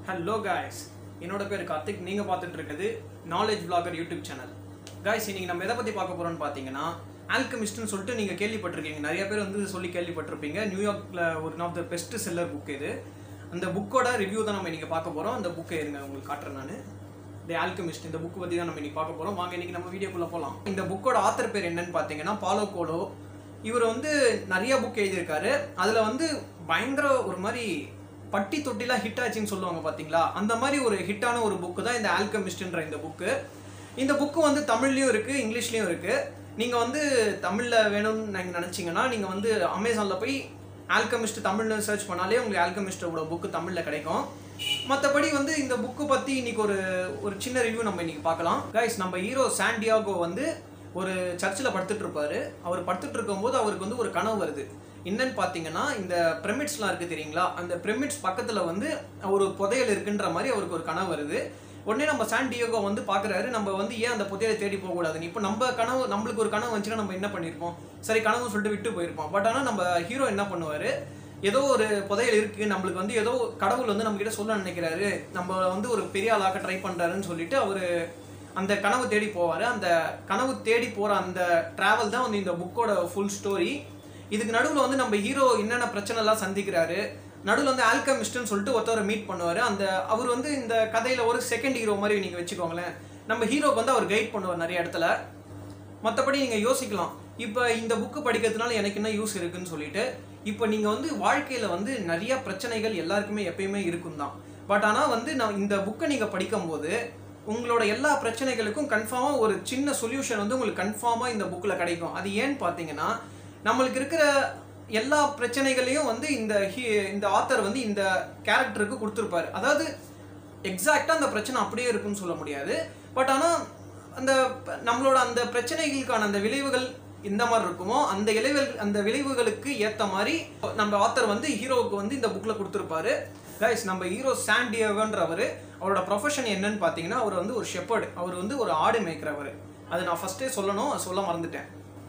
hello guys என்னோட பேர் கார்த்திக் நீங்கள் பார்த்துட்டு இருக்குது knowledge vlogger YouTube channel guys இன்னைக்கு நம்ம எதை பற்றி பார்க்க போகிறோம்னு பார்த்தீங்கன்னா ஆல்கமிஸ்ட்னு சொல்லிட்டு நீங்கள் கேள்விப்பட்டிருக்கீங்க நிறைய பேர் வந்து இது சொல்லி கேள்விப்பட்டிருப்பீங்க நியூயார்க்கில் ஒரு of the best seller book இது அந்த புக்கோட ரிவ்யூ தான் நம்ம இன்னைக்கு பார்க்க போகிறோம் அந்த புக்கை இருங்க உங்களுக்கு காட்டுறேன் நான் தி ஆல்கமிஸ்ட் இந்த புக் பற்றி தான் நம்ம இன்னைக்கு பார்க்க போகிறோம் வாங்க இன்னைக்கு நம்ம வீடியோக்குள்ளே போகலாம் இந்த புக்கோட ஆத்தர் பேர் என்னன்னு பார்த்தீங்கன்னா பாலோ கோலோ இவர் வந்து நிறைய புக் எழுதியிருக்காரு அதில் வந்து பயங்கர ஒரு மாதிரி பட்டி தொட்டிலாம் ஹிட் ஆச்சுன்னு சொல்லுவாங்க பார்த்தீங்களா அந்த மாதிரி ஒரு ஹிட்டான ஒரு புக்கு தான் இந்த ஆல்கமிஸ்ட்ன்ற இந்த புக்கு இந்த புக்கு வந்து தமிழ்லையும் இருக்குது இங்கிலீஷ்லேயும் இருக்குது நீங்கள் வந்து தமிழில் வேணும்னு நீங்கள் நினச்சிங்கன்னா நீங்கள் வந்து அமேசானில் போய் ஆல்கமிஸ்ட் தமிழ்னு சர்ச் பண்ணாலே உங்களுக்கு ஆல்கமிஸ்டோட புக்கு தமிழில் கிடைக்கும் மற்றபடி வந்து இந்த புக்கு பற்றி இன்னைக்கு ஒரு ஒரு சின்ன ரிவ்யூ நம்ம இன்னைக்கு பார்க்கலாம் கைஸ் நம்ம ஹீரோ சாண்டியாகோ வந்து ஒரு சர்ச்சில் படுத்துட்டு இருப்பாரு அவர் படுத்துட்டு இருக்கும்போது அவருக்கு வந்து ஒரு கனவு வருது என்னன்னு பார்த்தீங்கன்னா இந்த பிரமிட்ஸ்லாம் இருக்குது தெரியுங்களா அந்த பிரமிட்ஸ் பக்கத்தில் வந்து ஒரு புதையல் இருக்குன்ற மாதிரி அவருக்கு ஒரு கனவு வருது உடனே நம்ம சான் டியோகோ வந்து பார்க்குறாரு நம்ம வந்து ஏன் அந்த புதையலை தேடி போகக்கூடாதுன்னு இப்போ நம்ம கனவு நம்மளுக்கு ஒரு கனவு வந்துச்சுன்னா நம்ம என்ன பண்ணியிருப்போம் சரி கனவு சொல்லிட்டு விட்டு போயிருப்போம் பட் ஆனால் நம்ம ஹீரோ என்ன பண்ணுவார் ஏதோ ஒரு புதையல் இருக்கு நம்மளுக்கு வந்து ஏதோ கடவுள் வந்து நம்ம கிட்ட சொல்ல நினைக்கிறாரு நம்ம வந்து ஒரு பெரிய ஆளாக்க ட்ரை பண்றாருன்னு சொல்லிட்டு அவரு அந்த கனவு தேடி போவாரு அந்த கனவு தேடி போற அந்த டிராவல் தான் வந்து இந்த புக்கோட ஃபுல் ஸ்டோரி இதுக்கு நடுவில் வந்து நம்ம ஹீரோ என்னென்ன பிரச்சனை எல்லாம் சந்திக்கிறாரு நடுவில் வந்து ஆல்கமிஸ்ட்னு சொல்லிட்டு ஒருத்தவரை மீட் பண்ணுவார் அந்த அவர் வந்து இந்த கதையில் ஒரு செகண்ட் ஹீரோ மாதிரி நீங்கள் வச்சுக்கோங்களேன் நம்ம ஹீரோக்கு வந்து அவர் கைட் பண்ணுவார் நிறைய இடத்துல மற்றபடி நீங்கள் யோசிக்கலாம் இப்போ இந்த புக்கு படிக்கிறதுனால எனக்கு என்ன யூஸ் இருக்குன்னு சொல்லிட்டு இப்போ நீங்கள் வந்து வாழ்க்கையில் வந்து நிறைய பிரச்சனைகள் எல்லாருக்குமே எப்பயுமே இருக்கும் தான் பட் ஆனால் வந்து நான் இந்த புக்கை நீங்கள் படிக்கும்போது உங்களோட எல்லா பிரச்சனைகளுக்கும் கன்ஃபார்மாக ஒரு சின்ன சொல்யூஷன் வந்து உங்களுக்கு கன்ஃபார்மாக இந்த புக்கில் கிடைக்கும் அது ஏன்னு பார்த்தீங்கன்னா நம்மளுக்கு இருக்கிற எல்லா பிரச்சனைகளையும் வந்து இந்த ஹீ- இந்த ஆத்தர் வந்து இந்த கேரக்டருக்கு கொடுத்துருப்பாரு அதாவது எக்ஸாக்டாக அந்த பிரச்சனை அப்படியே இருக்குன்னு சொல்ல முடியாது பட் ஆனால் அந்த ப- நம்மளோட அந்த பிரச்சனைகளுக்கான அந்த விளைவுகள் எந்த மாதிரி இருக்குமோ அந்த விளைவுகள் அந்த விளைவுகளுக்கு ஏற்ற மாதிரி நம்ம ஆத்தர் வந்து ஹீரோவுக்கு வந்து இந்த புக்கில் கொடுத்துருப்பாரு கைஸ் நம்ம ஹீரோ சாண்டியோகன்றவர் அவரோட ப்ரொஃபஷன் என்னன்னு பார்த்தீங்கன்னா அவர் வந்து ஒரு ஷெப்பர்டு அவர் வந்து ஒரு ஆடு மேய்க்கிறவர் அது நான் ஃபஸ்ட்டே சொல்லணும் அது சொல்ல மறந்துட்டேன்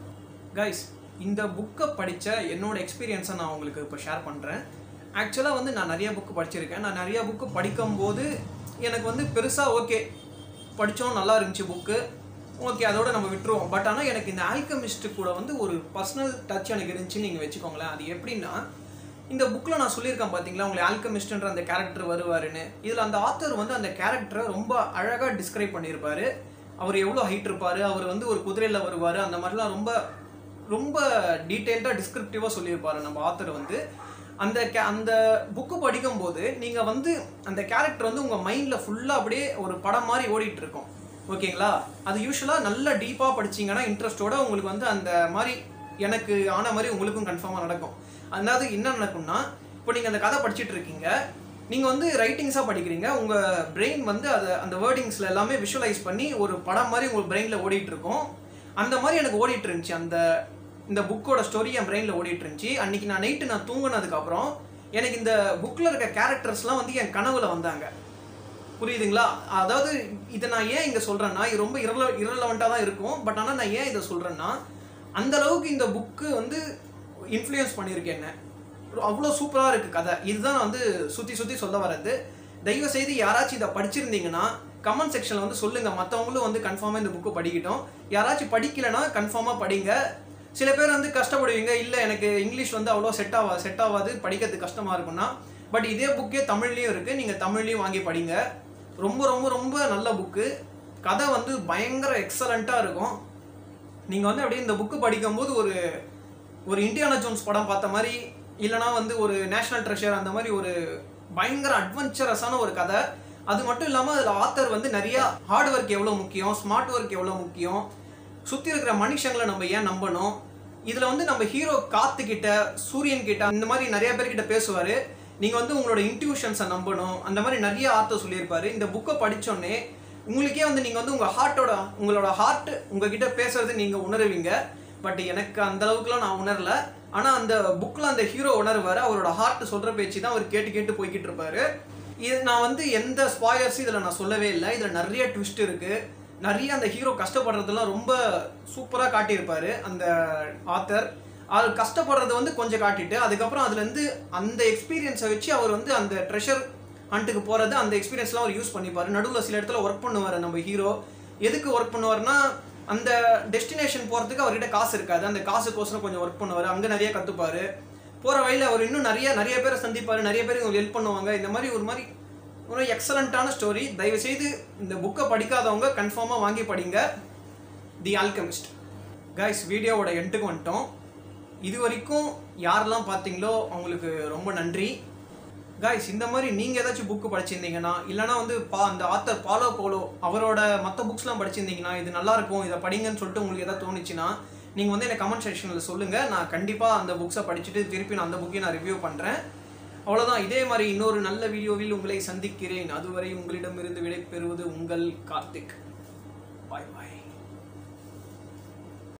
கைஸ் இந்த புக்கை படித்த என்னோட எக்ஸ்பீரியன்ஸை நான் உங்களுக்கு இப்போ ஷேர் பண்ணுறேன் ஆக்சுவலாக வந்து நான் நிறைய புக்கு படிச்சிருக்கேன் நான் நிறைய புக்கு படிக்கும்போது எனக்கு வந்து பெருசாக ஓகே படித்தோம் நல்லா இருந்துச்சு புக்கு ஓகே அதோட நம்ம விட்டுருவோம் பட் ஆனால் எனக்கு இந்த ஆல்கமிஸ்ட் கூட வந்து ஒரு பர்சனல் டச் எனக்கு இருந்துச்சுன்னு நீங்கள் வச்சுக்கோங்களேன் அது எப்படின்னா இந்த புக்கில் நான் சொல்லியிருக்கேன் பார்த்தீங்களா உங்களுக்கு ஆல்கமிஸ்ட்ன்ற அந்த கேரக்டர் வருவாருன்னு இதில் அந்த ஆத்தர் வந்து அந்த கேரக்டரை ரொம்ப அழகாக டிஸ்கிரைப் பண்ணியிருப்பாரு அவர் எவ்வளோ ஹைட் இருப்பார் அவர் வந்து ஒரு குதிரையில் வருவார் அந்த மாதிரிலாம் ரொம்ப ரொம்ப டீட்டெயில்டாக டிஸ்கிரிப்டிவாக சொல்லியிருப்பாரு நம்ம ஆத்தர் வந்து அந்த கே அந்த புக்கு படிக்கும்போது நீங்கள் வந்து அந்த கேரக்டர் வந்து உங்கள் மைண்டில் ஃபுல்லாக அப்படியே ஒரு படம் மாதிரி ஓடிட்டு இருக்கும் ஓகேங்களா அது யூஸ்வலாக நல்ல டீப்பாக படிச்சீங்கன்னா இன்ட்ரெஸ்ட்டோட உங்களுக்கு வந்து அந்த மாதிரி எனக்கு ஆன மாதிரி உங்களுக்கும் கன்ஃபார்மாக நடக்கும் அதாவது என்ன நடக்கும்னா இப்போ நீங்கள் அந்த கதை படிச்சிட்டு இருக்கீங்க நீங்கள் வந்து ரைட்டிங்ஸாக படிக்கிறீங்க உங்கள் பிரெயின் வந்து அதை அந்த வேர்டிங்ஸில் எல்லாமே விஷுவலைஸ் பண்ணி ஒரு படம் மாதிரி உங்கள் பிரெயினில் ஓடிட்டு இருக்கும் அந்த மாதிரி எனக்கு ஓடிட்டு இருந்துச்சு அந்த இந்த புக்கோட ஸ்டோரி என் பிரெயினில் ஓடிட்டு இருந்துச்சு அன்னைக்கு நான் நைட்டு நான் தூங்கினதுக்கப்புறம் எனக்கு இந்த புக்கில் இருக்க கேரக்டர்ஸ்லாம் வந்து என் கனவுல வந்தாங்க புரியுதுங்களா அதாவது இதை நான் ஏன் இங்கே சொல்கிறேன்னா இது ரொம்ப இரல இரலவெண்ட்டாக தான் இருக்கும் பட் ஆனால் நான் ஏன் இதை சொல்கிறேன்னா அந்த அளவுக்கு இந்த புக்கு வந்து இன்ஃப்ளூயன்ஸ் பண்ணியிருக்கு என்ன அவ்வளோ சூப்பராக இருக்குது கதை இதுதான் நான் வந்து சுற்றி சுற்றி சொல்ல வர்றது தயவு செய்து யாராச்சும் இதை படிச்சிருந்தீங்கன்னா கமெண்ட் செக்ஷனில் வந்து சொல்லுங்கள் மற்றவங்களும் வந்து கன்ஃபார்மாக இந்த புக்கு படிக்கட்டும் யாராச்சும் படிக்கலைன்னா கன்ஃபார்மாக படிங்க சில பேர் வந்து கஷ்டப்படுவீங்க இல்லை எனக்கு இங்கிலீஷ் வந்து அவ்வளோ செட் ஆகா செட் ஆகாது படிக்கிறதுக்கு கஷ்டமாக இருக்கும்னா பட் இதே புக்கே தமிழ்லேயும் இருக்குது நீங்கள் தமிழ்லேயும் வாங்கி படிங்க ரொம்ப ரொம்ப ரொம்ப நல்ல புக்கு கதை வந்து பயங்கர எக்ஸலண்ட்டாக இருக்கும் நீங்கள் வந்து அப்படியே இந்த புக்கு படிக்கும்போது ஒரு ஒரு இந்தியானா ஜோன்ஸ் படம் பார்த்த மாதிரி இல்லைனா வந்து ஒரு நேஷனல் ட்ரெஷர் அந்த மாதிரி ஒரு பயங்கர அட்வென்ச்சரஸான ஒரு கதை அது மட்டும் இல்லாமல் அதில் ஆத்தர் வந்து நிறையா ஹார்ட் ஒர்க் எவ்வளோ முக்கியம் ஸ்மார்ட் ஒர்க் எவ்வளோ முக்கியம் சுற்றி இருக்கிற மனுஷங்களை நம்ம ஏன் நம்பணும் இதில் வந்து நம்ம ஹீரோ காத்து கிட்ட சூரியன் கிட்ட இந்த மாதிரி நிறைய பேர்கிட்ட பேசுவார் நீங்கள் வந்து உங்களோட இன்ட்யூஷன்ஸை நம்பணும் அந்த மாதிரி நிறைய ஆர்த்தர் சொல்லியிருப்பாரு இந்த புக்கை படிச்சோடனே உங்களுக்கே வந்து நீங்கள் வந்து உங்கள் ஹார்ட்டோட உங்களோட ஹார்ட் உங்ககிட்ட பேசுறது நீங்கள் உணருவீங்க பட் எனக்கு அந்த அளவுக்குலாம் நான் உணரல ஆனால் அந்த புக்கில் அந்த ஹீரோ உணர்வார் அவரோட ஹார்ட் சொல்கிற பேச்சு தான் அவர் கேட்டு கேட்டு போய்கிட்டு இருப்பாரு இது நான் வந்து எந்த ஸ்பாயர்ஸ் இதில் நான் சொல்லவே இல்லை இதில் நிறைய ட்விஸ்ட் இருக்குது நிறைய அந்த ஹீரோ கஷ்டப்படுறதெல்லாம் ரொம்ப சூப்பராக காட்டியிருப்பாரு அந்த ஆத்தர் அது கஷ்டப்படுறது வந்து கொஞ்சம் காட்டிட்டு அதுக்கப்புறம் அதுலேருந்து அந்த எக்ஸ்பீரியன்ஸை வச்சு அவர் வந்து அந்த ட்ரெஷர் ஹண்ட்டுக்கு போகிறது அந்த எக்ஸ்பீரியன்ஸ்லாம் அவர் யூஸ் பண்ணிப்பார் நடுவில் சில இடத்துல ஒர்க் பண்ணுவார் நம்ம ஹீரோ எதுக்கு ஒர்க் பண்ணுவார்னா அந்த டெஸ்டினேஷன் போகிறதுக்கு அவர்கிட்ட காசு இருக்காது அந்த காசுக்கோசரம் கொஞ்சம் ஒர்க் பண்ணுவார் அங்கே நிறைய கற்றுப்பார் போகிற வழியில் அவர் இன்னும் நிறைய நிறைய பேரை சந்திப்பார் நிறைய பேர் இவங்க ஹெல்ப் பண்ணுவாங்க இந்த மாதிரி ஒரு மாதிரி ஒரு எக்ஸலண்ட்டான ஸ்டோரி தயவுசெய்து இந்த புக்கை படிக்காதவங்க கன்ஃபார்மாக வாங்கி படிங்க தி ஆல்கமிஸ்ட் கைஸ் வீடியோவோட எண்டுக்கு வந்துட்டோம் இது வரைக்கும் யாரெல்லாம் பார்த்தீங்களோ அவங்களுக்கு ரொம்ப நன்றி கைஸ் இந்த மாதிரி நீங்கள் ஏதாச்சும் புக்கு படிச்சிருந்தீங்கன்னா இல்லைனா வந்து பா அந்த ஆத்தர் பாலோ போலோ அவரோட மற்ற புக்ஸ்லாம் படிச்சிருந்தீங்கன்னா இது நல்லா இருக்கும் இதை படிங்கன்னு சொல்லிட்டு உங்களுக்கு எதாவது தோணுச்சுன்னா நீங்கள் வந்து எனக்கு கமெண்ட் செக்ஷனில் சொல்லுங்கள் நான் கண்டிப்பாக அந்த புக்ஸை படிச்சுட்டு திருப்பி நான் அந்த புக்கையும் நான் ரிவ்யூ பண்ணுறேன் அவ்வளோதான் இதே மாதிரி இன்னொரு நல்ல வீடியோவில் உங்களை சந்திக்கிறேன் அதுவரை உங்களிடமிருந்து விடைபெறுவது உங்கள் கார்த்திக் பாய் பாய்